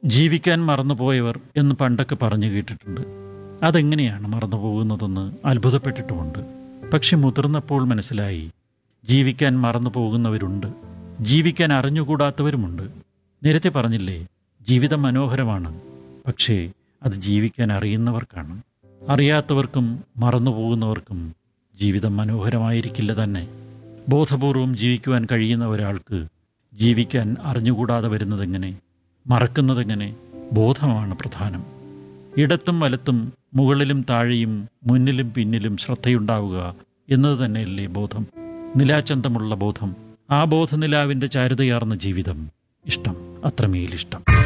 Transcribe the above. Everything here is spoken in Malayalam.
ജീവിക്കാൻ മറന്നുപോയവർ എന്ന് പണ്ടൊക്കെ പറഞ്ഞു കേട്ടിട്ടുണ്ട് അതെങ്ങനെയാണ് മറന്നു പോകുന്നതെന്ന് അത്ഭുതപ്പെട്ടിട്ടുമുണ്ട് പക്ഷെ മുതിർന്നപ്പോൾ മനസ്സിലായി ജീവിക്കാൻ മറന്നു പോകുന്നവരുണ്ട് ജീവിക്കാൻ അറിഞ്ഞുകൂടാത്തവരുമുണ്ട് നേരത്തെ പറഞ്ഞില്ലേ ജീവിതം മനോഹരമാണ് പക്ഷേ അത് ജീവിക്കാൻ അറിയുന്നവർക്കാണ് അറിയാത്തവർക്കും മറന്നുപോകുന്നവർക്കും ജീവിതം മനോഹരമായിരിക്കില്ല തന്നെ ബോധപൂർവം ജീവിക്കുവാൻ കഴിയുന്ന ഒരാൾക്ക് ജീവിക്കാൻ അറിഞ്ഞുകൂടാതെ വരുന്നതെങ്ങനെ മറക്കുന്നതെങ്ങനെ ബോധമാണ് പ്രധാനം ഇടത്തും വലത്തും മുകളിലും താഴെയും മുന്നിലും പിന്നിലും ശ്രദ്ധയുണ്ടാവുക എന്നത് തന്നെയല്ലേ ബോധം നിലാചന്തമുള്ള ബോധം ആ ബോധനിലാവിൻ്റെ ചാരുതയാർന്ന ജീവിതം ഇഷ്ടം അത്രമേലിഷ്ടം